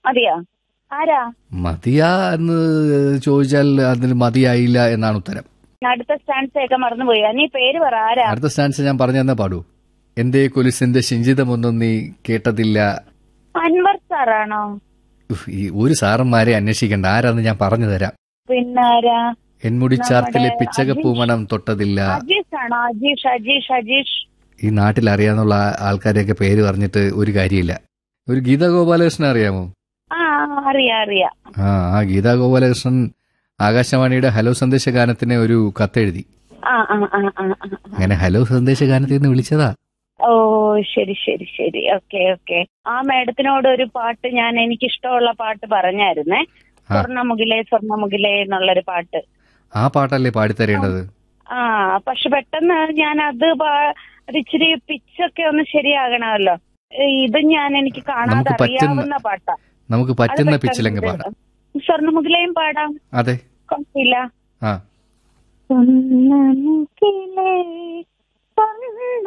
മതിയോ ആരാ മതിയാ എന്ന് ചോദിച്ചാൽ അതിന് മതിയായില്ല എന്നാണ് ഉത്തരം അടുത്ത സ്റ്റാൻസ് ഒക്കെ മറന്നുപോയി നീ പേര് പറ ആരാ അടുത്ത സ്റ്റാൻസ് ഞാൻ പറഞ്ഞു തന്നെ പാടൂ എന്റെ കൊലുസിന്റെ ശിഞ്ചിതമൊന്നും നീ കേട്ടതില്ല അൻവർ സാറാണോ ഉഫ്, ഈ ഒരു സാറന്മാരെ അന്വേഷിക്കണ്ട ആരാന്ന് ഞാൻ പറഞ്ഞു തരാം പിന്നാരാ എൻമുടിച്ചാർത്തിലെ നമ്മുടെ പിച്ചകപ്പൂമണം തൊട്ടതില്ല അജീഷ് ആണോ അജീഷ് അജീഷ് അജീഷ് ഈ നാട്ടിൽ അറിയാന്നുള്ള ആൾക്കാരെയൊക്കെ പേര് പറഞ്ഞിട്ട് ഒരു കാര്യമില്ല ഒരു ഗീതാ ഗോപാലകൃഷ്ണൻ അറിയാമോ ആ അറിയാം അറിയാം ആ ആ ഗീതാ ഗോപാലകൃഷ്ണൻ ആകാശവാണിയുടെ ഹലോ സന്ദേശ ഗാനത്തിന് ഒരു കത്തെഴുതി ആ ആ ആ ആ ആ. അങ്ങനെ ഹലോ സന്ദേശ ഗാനത്തിൽ നിന്ന് വിളിച്ചതാ ഓ ശരി ശരി ശരി ഓക്കെ ഓക്കെ ആ മാഡത്തിനോട് ഒരു പാട്ട് ഞാൻ എനിക്ക് ഇഷ്ടമുള്ള പാട്ട് പറഞ്ഞായിരുന്നേ ആ. സ്വർണ്ണമുകിലേ സ്വർണ്ണമുകിലേ എന്നുള്ളൊരു പാട്ട് ആ പാട്ടല്ലേ പാടിത്തരേണ്ടത് ആ പക്ഷെ പെട്ടെന്ന് ഞാൻ അത് പാ- അത് ഇച്ചിരി പിച്ചൊക്കെ ഒന്ന് ശരിയാകണമല്ലോ ഏ, ഇത് ഞാൻ എനിക്ക് കാണാതെ നമുക്ക് പറ്റുന്ന- അറിയാവുന്ന പാട്ടാ നമുക്ക് അത് പറ്റുന്ന പെട്ടെന്ന് പിച്ചിലങ്ങ് ഇത് പാടാം സ്വർണ്ണമുകിലയും പാടാം അതെ കുഴപ്പമില്ല ആ സ്വർണ്ണമുകിലേ സ്വർണ്ണ